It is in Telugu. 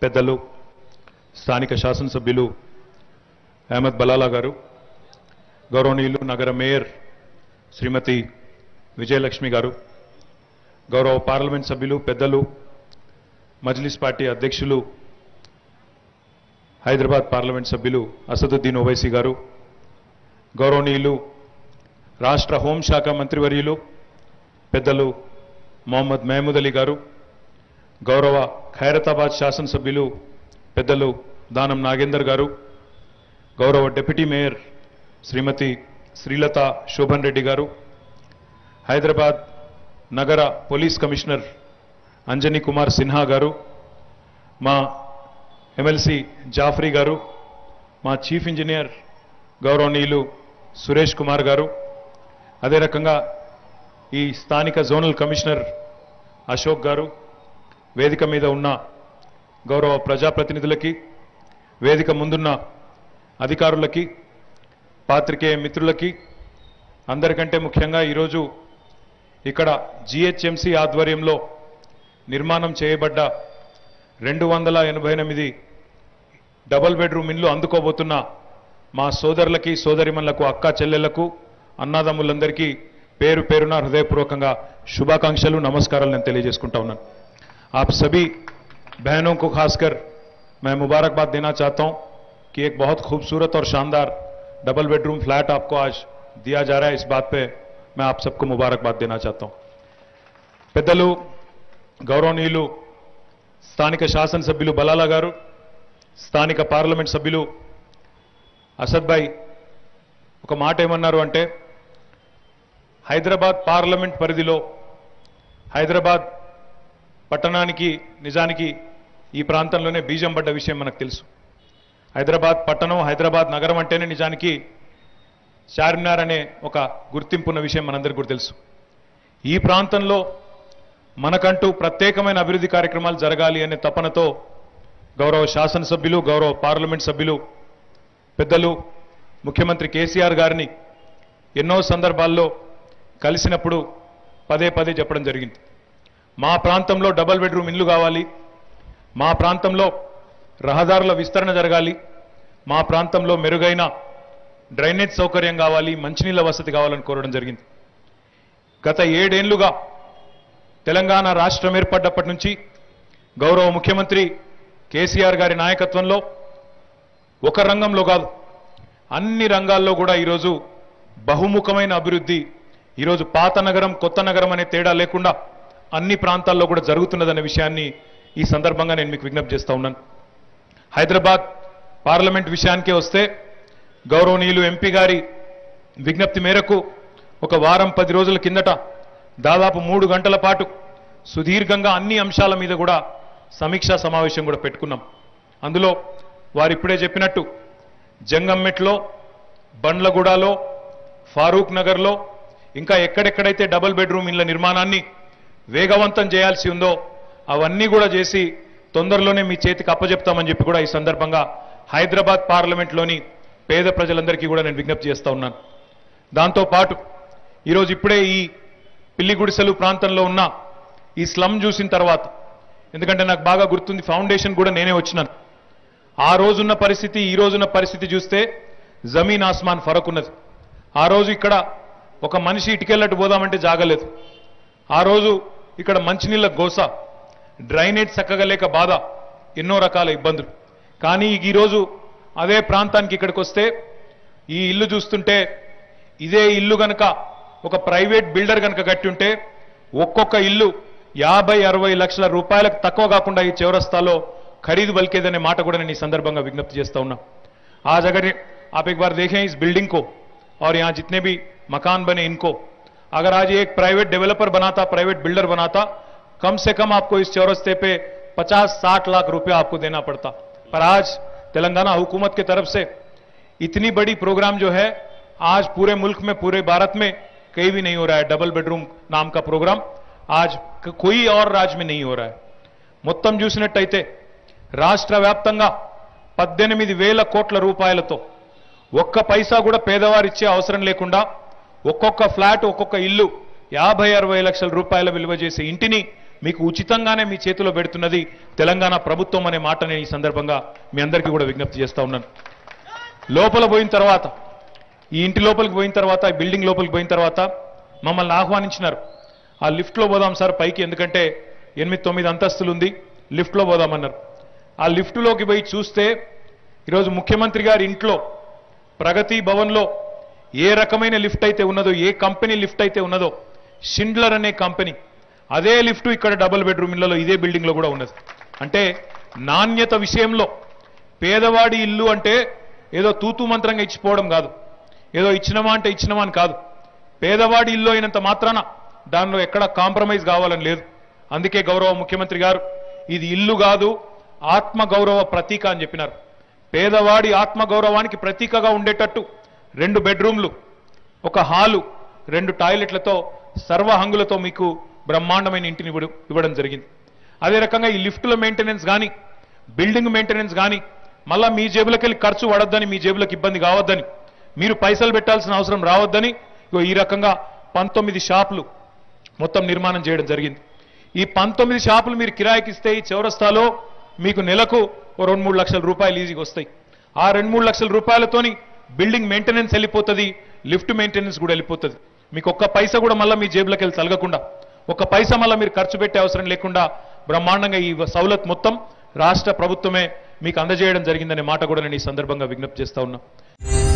పెద్దలు స్థానిక శాసనసభ్యులు అహ్మద్ బలాలా గారు గౌరవనీయులు నగర మేయర్ శ్రీమతి విజయలక్ష్మి గారు గౌరవ పార్లమెంట్ సభ్యులు పెద్దలు మజ్లిస్ పార్టీ అధ్యక్షులు హైదరాబాద్ పార్లమెంట్ సభ్యులు అసదుద్దీన్ ఓవైసీ గారు గౌరవనీయులు రాష్ట్ర హోంశాఖ మంత్రివర్యులు పెద్దలు మొహమ్మద్ మహమూద్ అలీ గారు గౌరవ ఖైరతాబాద్ శాసనసభ్యులు పెద్దలు దానం నాగేందర్ గారు గౌరవ డిప్యూటీ మేయర్ శ్రీమతి శ్రీలత శోభన్ రెడ్డి గారు హైదరాబాద్ నగర పోలీస్ కమిషనర్ అంజనీ కుమార్ సిన్హా గారు మా ఎమ్మెల్సీ జాఫ్రీ గారు మా చీఫ్ ఇంజనీర్ గౌరవనీయులు సురేష్ కుమార్ గారు అదే రకంగా ఈ స్థానిక జోనల్ కమిషనర్ అశోక్ గారు వేదిక మీద ఉన్న గౌరవ ప్రజాప్రతినిధులకి వేదిక ముందున్న అధికారులకి పాత్రికేయ మిత్రులకి అందరికంటే ముఖ్యంగా ఈరోజు ఇక్కడ జిహెచ్ఎంసి ఆధ్వర్యంలో నిర్మాణం చేయబడ్డ రెండు వందల ఎనభై ఎనిమిది డబల్ బెడ్రూమ్ ఇండ్లు అందుకోబోతున్న మా సోదరులకి సోదరిమణులకు అక్క చెల్లెళ్లకు అన్నాదమ్ములందరికీ పేరు పేరున హృదయపూర్వకంగా శుభాకాంక్షలు నమస్కారాలు నేను తెలియజేసుకుంటా ఉన్నాను आप सभी बहनों को खासकर मैं मुबारकबाद देना चाहता हूं कि एक बहुत खूबसूरत और शानदार डबल बेडरूम फ्लैट आपको आज दिया जा रहा है इस बात पे मैं आप सबको मुबारकबाद देना चाहता हूं పెద్దలు గౌరవనీయులు స్థానిక శాసనసభ్యులు బలాలా గారు స్థానిక పార్లమెంట్ సభ్యులు అసద్ భాయ్ ఒక మాట ఏమన్నారు అంటే హైదరాబాద్ పార్లమెంట్ పరిధిలో హైదరాబాద్ పట్టణానికి నిజానికి ఈ ప్రాంతంలోనే బీజం పడ్డ విషయం మనకు తెలుసు హైదరాబాద్ పట్టణం హైదరాబాద్ నగరం అంటేనే నిజానికి చార్మినార్ అనే ఒక గుర్తింపున్న విషయం మనందరికీ కూడా తెలుసు ఈ ప్రాంతంలో మనకంటూ ప్రత్యేకమైన అభివృద్ధి కార్యక్రమాలు జరగాలి అనే తపనతో గౌరవ శాసనసభ్యులు గౌరవ పార్లమెంట్ సభ్యులు పెద్దలు ముఖ్యమంత్రి కేసీఆర్ గారిని ఎన్నో సందర్భాల్లో కలిసినప్పుడు పదే పదే చెప్పడం జరిగింది మా ప్రాంతంలో డబల్ బెడ్రూమ్ ఇల్లు కావాలి మా ప్రాంతంలో రహదారుల విస్తరణ జరగాలి మా ప్రాంతంలో మెరుగైన డ్రైనేజ్ సౌకర్యం కావాలి మంచినీళ్ళ వసతి కావాలని కోరడం జరిగింది గత ఏడేళ్లుగా తెలంగాణ రాష్ట్రం ఏర్పడ్డప్పటి నుంచి గౌరవ ముఖ్యమంత్రి కేసీఆర్ గారి నాయకత్వంలో ఒక రంగంలో కాదు అన్ని రంగాల్లో కూడా ఈరోజు బహుముఖమైన అభివృద్ధి ఈరోజు పాత నగరం కొత్త నగరం అనే తేడా లేకుండా అన్ని ప్రాంతాల్లో కూడా జరుగుతున్నదనే విషయాన్ని ఈ సందర్భంగా నేను మీకు విజ్ఞప్తి చేస్తా ఉన్నాను హైదరాబాద్ పార్లమెంట్ విషయానికే వస్తే గౌరవనీయులు ఎంపీ గారి విజ్ఞప్తి మేరకు ఒక వారం పది రోజుల కిందట దాదాపు మూడు గంటల పాటు సుదీర్ఘంగా అన్ని అంశాల మీద కూడా సమీక్షా సమావేశం కూడా పెట్టుకున్నాం అందులో వారు ఇప్పుడే చెప్పినట్టు జంగంమెట్లో బండ్లగూడలో ఫారూక్ నగర్లో ఇంకా ఎక్కడెక్కడైతే డబుల్ బెడ్రూమ్ ఇళ్ల నిర్మాణాన్ని వేగవంతం చేయాల్సి ఉందో అవన్నీ కూడా చేసి తొందరలోనే మీ చేతికి అప్పజెప్తామని చెప్పి కూడా ఈ సందర్భంగా హైదరాబాద్ పార్లమెంట్లోని పేద ప్రజలందరికీ కూడా నేను విజ్ఞప్తి చేస్తా ఉన్నాను దాంతో పాటు ఈరోజు ఇప్పుడే ఈ పిల్లి గుడిసెలు ప్రాంతంలో ఉన్న ఈ స్లమ్ చూసిన తర్వాత ఎందుకంటే నాకు బాగా గుర్తుంది ఫౌండేషన్ కూడా నేనే వచ్చినాను ఆ రోజున్న పరిస్థితి ఈ రోజున్న పరిస్థితి చూస్తే జమీన్ ఆస్మాన్ ఫరక్ ఉన్నది ఆ రోజు ఇక్కడ ఒక మనిషి ఇటుకెళ్ళట్టు పోదామంటే జాగలేదు ఆ రోజు ఇక్కడ మంచినీళ్ళ గోస డ్రైనేజ్ చక్కగా లేక బాధ ఎన్నో రకాల ఇబ్బందులు కానీ ఈరోజు అదే ప్రాంతానికి ఇక్కడికి వస్తే ఈ ఇల్లు చూస్తుంటే ఇదే ఇల్లు గనక ఒక ప్రైవేట్ బిల్డర్ గనక కట్టి ఉంటే ఒక్కొక్క ఇల్లు యాభై అరవై లక్షల రూపాయలకు తక్కువ కాకుండా ఈ చౌరస్తాలో ఖరీదు బలికేదనే మాట కూడా నేను ఈ సందర్భంగా విజ్ఞప్తి చేస్తా ఉన్నా आज अगर आप एक बार देखें इस बिल्डिंग को और यहाँ जितने भी मकान बने इनको अगर आज ये एक प्राइवेट डेवलपर बनाता प्राइवेट बिल्डर बनाता कम से कम आपको इस चौरस्ते पे 50-60 लाख रुपया आपको देना पड़ता पर आज तेलंगाना हुकूमत की तरफ से इतनी बड़ी प्रोग्राम जो है आज पूरे मुल्क में पूरे भारत में कहीं भी नहीं हो रहा है डबल बेडरूम नाम का प्रोग्राम आज क- कोई और राज्य में नहीं हो रहा है మొత్తం చూసినట్టయితే రాష్ట్ర వ్యాప్తంగా పద్దెనిమిది వేల కోట్ల రూపాయలతో ఒక్క పైసా కూడా పేదవారిచ్చే అవసరం లేకుండా ఒక్కొక్క ఫ్లాట్ ఒక్కొక్క ఇల్లు యాభై అరవై లక్షల రూపాయల విలువ చేసే ఇంటిని మీకు ఉచితంగానే మీ చేతిలో పెడుతున్నది తెలంగాణ ప్రభుత్వం అనే మాట నేను ఈ సందర్భంగా మీ అందరికీ కూడా విజ్ఞప్తి చేస్తా ఉన్నాను లోపల పోయిన తర్వాత ఈ ఇంటి లోపలికి పోయిన తర్వాత ఈ బిల్డింగ్ లోపలికి పోయిన తర్వాత మమ్మల్ని ఆహ్వానించినారు ఆ లిఫ్ట్లో పోదాం సార్ పైకి ఎందుకంటే ఎనిమిది తొమ్మిది అంతస్తులు ఉంది లిఫ్ట్లో పోదామన్నారు ఆ లిఫ్ట్లోకి పోయి చూస్తే ఈరోజు ముఖ్యమంత్రి గారి ఇంట్లో ప్రగతి భవన్లో ఏ రకమైన లిఫ్ట్ అయితే ఉన్నదో ఏ కంపెనీ లిఫ్ట్ అయితే ఉన్నదో షిండ్లర్ అనే కంపెనీ అదే లిఫ్ట్ ఇక్కడ డబుల్ బెడ్రూమ్ ఇళ్లలో ఇదే బిల్డింగ్లో కూడా ఉన్నది అంటే నాణ్యత విషయంలో పేదవాడి ఇల్లు అంటే ఏదో తూతూ మంత్రంగా ఇచ్చిపోవడం కాదు ఏదో ఇచ్చినమా అంటే ఇచ్చినమా అని కాదు పేదవాడి ఇల్లు అయినంత మాత్రాన దానిలో ఎక్కడ కాంప్రమైజ్ కావాలని లేదు అందుకే గౌరవ ముఖ్యమంత్రి గారు ఇది ఇల్లు కాదు ఆత్మ గౌరవ ప్రతీక అని చెప్పినారు పేదవాడి ఆత్మ గౌరవానికి ప్రతీకగా ఉండేటట్టు రెండు బెడ్రూమ్లు ఒక హాలు రెండు టాయిలెట్లతో సర్వ హంగులతో మీకు బ్రహ్మాండమైన ఇంటిని ఇవ్వడం ఇవ్వడం జరిగింది అదే రకంగా ఈ లిఫ్టుల మెయింటెనెన్స్ కానీ బిల్డింగ్ మెయింటెనెన్స్ కానీ మళ్ళా మీ జేబులకి వెళ్ళి ఖర్చు పడొద్దని మీ జేబులకు ఇబ్బంది కావద్దని మీరు పైసలు పెట్టాల్సిన అవసరం రావద్దని ఇగో ఈ రకంగా పంతొమ్మిది షాపులు మొత్తం నిర్మాణం చేయడం జరిగింది ఈ పంతొమ్మిది షాపులు మీరు కిరాయికి ఇస్తే ఈ చౌరస్తాలో మీకు నెలకు ఓ రెండు మూడు లక్షల రూపాయలు ఈజీగా వస్తాయి ఆ రెండు మూడు లక్షల రూపాయలతోని బిల్డింగ్ మెయింటెనెన్స్ వెళ్ళిపోతుంది లిఫ్ట్ మెయింటెనెన్స్ కూడా వెళ్ళిపోతుంది మీకు ఒక్క పైసా కూడా మళ్ళీ మీ జేబులోకి వెళ్ళి తలగకుండా ఒక పైసా మళ్ళీ మీరు ఖర్చు పెట్టే అవసరం లేకుండా బ్రహ్మాండంగా ఈ సౌలత్ మొత్తం రాష్ట్ర ప్రభుత్వమే మీకు అందజేయడం జరిగిందనే మాట కూడా నేను ఈ సందర్భంగా విజ్ఞప్తి చేస్తా ఉన్నా